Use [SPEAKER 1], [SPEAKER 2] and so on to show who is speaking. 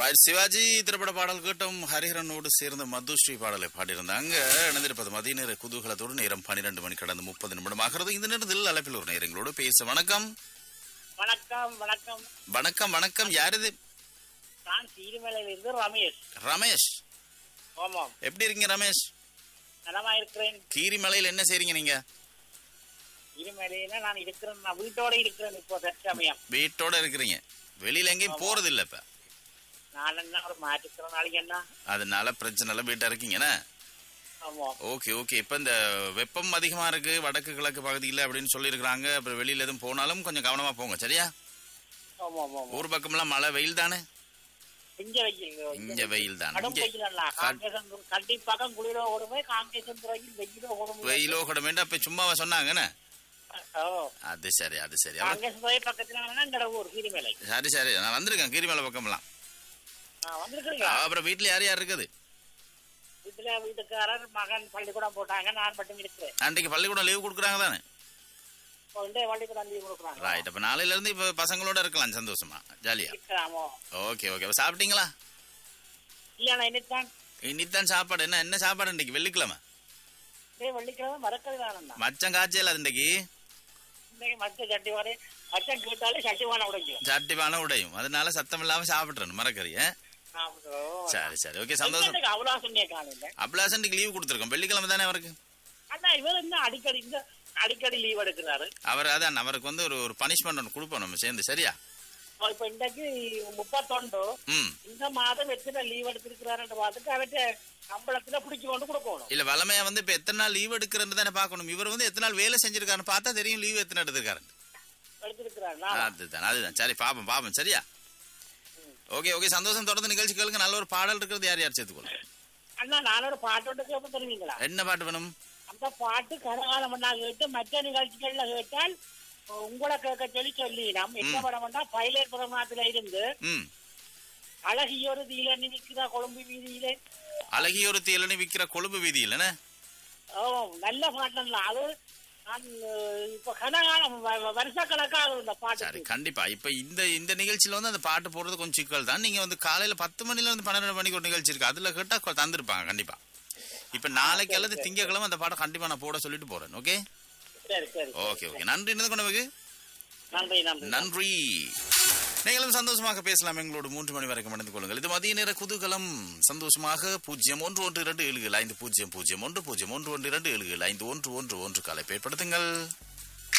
[SPEAKER 1] Right Sivaji திரைப்பட பாடல் கேட்டும் ஹரிஹரனோடு சேர்ந்த மதுஸ்ரீ பாடலை பாடியிருந்தாங்க இணைந்திருப்பது மதிய நேர குதூகலத்தோடு நேரம் பன்னிரண்டு மணி கடந்து முப்பது நிமிடம் ஆகிறது இந்த நேரத்தில் அழைப்பில் ஒரு நேரங்களோடு பேச வணக்கம்
[SPEAKER 2] வணக்கம் வணக்கம்
[SPEAKER 1] வணக்கம் வணக்கம் யார் இது
[SPEAKER 2] நான் சீரிமலையில இருந்து ரமேஷ்
[SPEAKER 1] ரமேஷ்
[SPEAKER 2] ஆமாம்
[SPEAKER 1] எப்படி இருக்கீங்க ரமேஷ்
[SPEAKER 2] நலமா இருக்கிறேன்
[SPEAKER 1] கீரிமலையில் என்ன செய்றீங்க நீங்க
[SPEAKER 2] சீரிமலையில நான் இருக்கிறேன் நான் வீட்டோட இருக்கிறேன் இப்போ தற்சமயம்
[SPEAKER 1] வீட்டோட இருக்கிறீங்க வெளியில எங்கேயும் போறது இல்ல இப்ப
[SPEAKER 2] நான் என்ன ஒரு மாற்றுத்திறனாளி என்ன
[SPEAKER 1] அதனால பிரச்சனை இல்ல வீட்டா இருக்கீங்கண்ணே
[SPEAKER 2] ஆமாம்
[SPEAKER 1] ஓகே ஓகே இப்ப இந்த வெப்பம் அதிகமா இருக்கு வடக்கு கிழக்கு பகுதியில் அப்படின்னு சொல்லியிருக்கிறாங்க அப்புறம் வெளியில எதுவும் போனாலும் கொஞ்சம் கவனமா போங்க சரியா
[SPEAKER 2] ஆமாம் ஆமாம்
[SPEAKER 1] ஊர் பக்கம்லாம் மழை வெயில் தானே
[SPEAKER 2] இங்க வெயில்
[SPEAKER 1] இங்க வெயில் தான்
[SPEAKER 2] கடும்
[SPEAKER 1] இங்க
[SPEAKER 2] வெயில் அல்ல காங்கேசன் கண்டி பக்கம் குளிரோ ஓடுமே காங்கேசன் துறையில் வெயிலோ ஓடுமே
[SPEAKER 1] வெயிலோ கூட வேண்டாம் அப்ப சும்மாவா சொன்னாங்கண்ணே
[SPEAKER 2] ஓ
[SPEAKER 1] அது சரி அது சரி அவர்
[SPEAKER 2] காங்கேசன் துறை பக்கத்துல எங்கட ஊர் சீரிமலை
[SPEAKER 1] சரி சரி நான் வந்திருக்கேன் கீரிமலை பக்கம்லாம்
[SPEAKER 2] நான் வந்திருக்கிறீங்களா
[SPEAKER 1] அப்புறம் வீட்டுல யார் யார் இருக்குது
[SPEAKER 2] வீட்டுல வீட்டுக்காரர் மகன் பள்ளிக்கூடம் போட்டாங்க நான் மட்டும் இருக்கிறேன்
[SPEAKER 1] அன்றைக்கு பள்ளிக்கூடம் லீவ் கொடுக்குறாங்க தானே
[SPEAKER 2] இப்போ இந்த பள்ளிக்கூடம் லீவ் கொடுக்குறாங்க
[SPEAKER 1] ரைட் அப்ப நாளையில இருந்து இப்ப பசங்களோட இருக்கலாம் சந்தோஷமா ஜாலியா
[SPEAKER 2] இருக்கலாமோ
[SPEAKER 1] ஓகே ஓகே அப்ப சாப்பிட்டீங்களா
[SPEAKER 2] இல்லைண்ணா இன்னைக்கு
[SPEAKER 1] இன்னித்தான் சாப்பாடு என்ன என்ன சாப்பாடு இன்னைக்கு வெள்ளிக்கிழமை
[SPEAKER 2] இதே வெள்ளிக்கிழமை மறக்கிறது தானண்ணா
[SPEAKER 1] மச்சம் காய்ச்சல் அது இன்னைக்கு
[SPEAKER 2] இன்னைக்கு மச்ச சட்டி வரை மச்சம் கேட்டாலே சட்டிவான உடைக்கும்
[SPEAKER 1] சட்டிவான உடையும் அதனால சத்தம் இல்லாம சாப்பிட்றேன் மரக்கறி ஆ? சரி சரி ஓகே சந்தோஷம்
[SPEAKER 2] அவ்வளோ சொன்னிய காலையில
[SPEAKER 1] அப்ளாசன்ட்டுக்கு லீவ் கொடுத்துருக்கோம் வெள்ளிக்கிழமை தானே அவருக்கு
[SPEAKER 2] அண்ணா இவர் என்ன அடிக்கடி இந்த அடிக்கடி லீவ் எடுக்கிறாரு
[SPEAKER 1] அவர் அதான் அவருக்கு வந்து ஒரு ஒரு பனிஷ்மெண்ட் ஒன்று கொடுப்போம் நம்ம சேர்ந்து சரியா
[SPEAKER 2] இப்ப இன்றைக்கு முப்பத்தொண்டு
[SPEAKER 1] ம்
[SPEAKER 2] இந்த மாதம் எத்தனை லீவ் எடுத்திருக்கிறாருன்ற பார்த்துட்டு அவற்றை சம்பளத்துல பிடிச்சு கொண்டு கொடுக்கணும்
[SPEAKER 1] இல்ல வளமையா வந்து இப்ப எத்தனை நாள் லீவ் எடுக்கிறன்னு தானே பார்க்கணும் இவர் வந்து எத்தனை நாள் வேலை செஞ்சிருக்காருன்னு பார்த்தா தெரியும் லீவ் எத்தனை எடுத்திருக்காரு
[SPEAKER 2] எடுத்திருக்கிறாருனா
[SPEAKER 1] அதுதான் அதுதான் சரி பாப்போம் பாப்போம் சரியா ஓகே ஓகே சந்தோஷம் தொடர்ந்து நிகழ்ச்சி கேளுங்க நல்ல ஒரு பாடல் இருக்கிறது யார் யார் சேர்த்துக்கொள்ளும்
[SPEAKER 2] அண்ணா நானோட பாட்டோட கேட்ப தருவீங்களா
[SPEAKER 1] என்ன பாட்டு வேணும்
[SPEAKER 2] அந்த பாட்டு கரகாலம் பண்ணா கேட்டு மற்ற நிகழ்ச்சிகள்ல கேட்டால் உங்களை கேட்க சொல்லி சொல்லி நம்ம என்ன படம்னா பைலட் பிரமாத்துல இருந்து
[SPEAKER 1] ம்
[SPEAKER 2] அழகியோரு தீல நிற்கிறா கொழும்பு வீதியிலே
[SPEAKER 1] அழகியொருத்தி இளநி விற்கிற கொழும்பு வீதி இல்லைன்னு
[SPEAKER 2] ஓ நல்ல பாட்டுங்களா அது நான் அஹ், இப்ப கனகாலம் வருஷ கணக்காக இந்த
[SPEAKER 1] சரி
[SPEAKER 2] பாட்டு
[SPEAKER 1] கண்டிப்பா இப்ப இந்த இந்த நிகழ்ச்சியில வந்து அந்த பாட்டு போடுறது கொஞ்சம் சிக்கல் தான் நீங்க வந்து காலையில பத்து மணில இருந்து பன்னெண்டு மணிக்கு ஒரு நிகழ்ச்சி இருக்கு அதுல கேட்டா கொ- தந்திருப்பாங்க கண்டிப்பா இப்ப நாளைக்கு அல்லது திங்கக்கிழமை அந்த பாட்டை கண்டிப்பா நான் போட சொல்லிட்டு போறேன் ஓகே
[SPEAKER 2] சரி சரி
[SPEAKER 1] ஓகே ஓகே நன்றி என்னது கொண்டவங்க
[SPEAKER 2] நன்றி நன்றி
[SPEAKER 1] நன்றி நீங்களும் சந்தோஷமாக பேசலாம் எங்களோடு மூன்று மணி வரைக்கும் அடைந்து கொள்ளுங்கள் இது மதிய நேர குதூகலம் சந்தோஷமாக பூஜ்ஜியம் ஒன்று ஒன்று இரண்டு ஏழு ஏழு ஐந்து பூஜ்ஜியம் பூஜ்ஜியம் ஒன்று பூஜ்ஜியம் ஒன்று ஒன்று இரண்டு ஏழு ஏழு ஐந்து ஒன்று ஒன்று ஒன்று காலை பயன்படுத்துங்கள்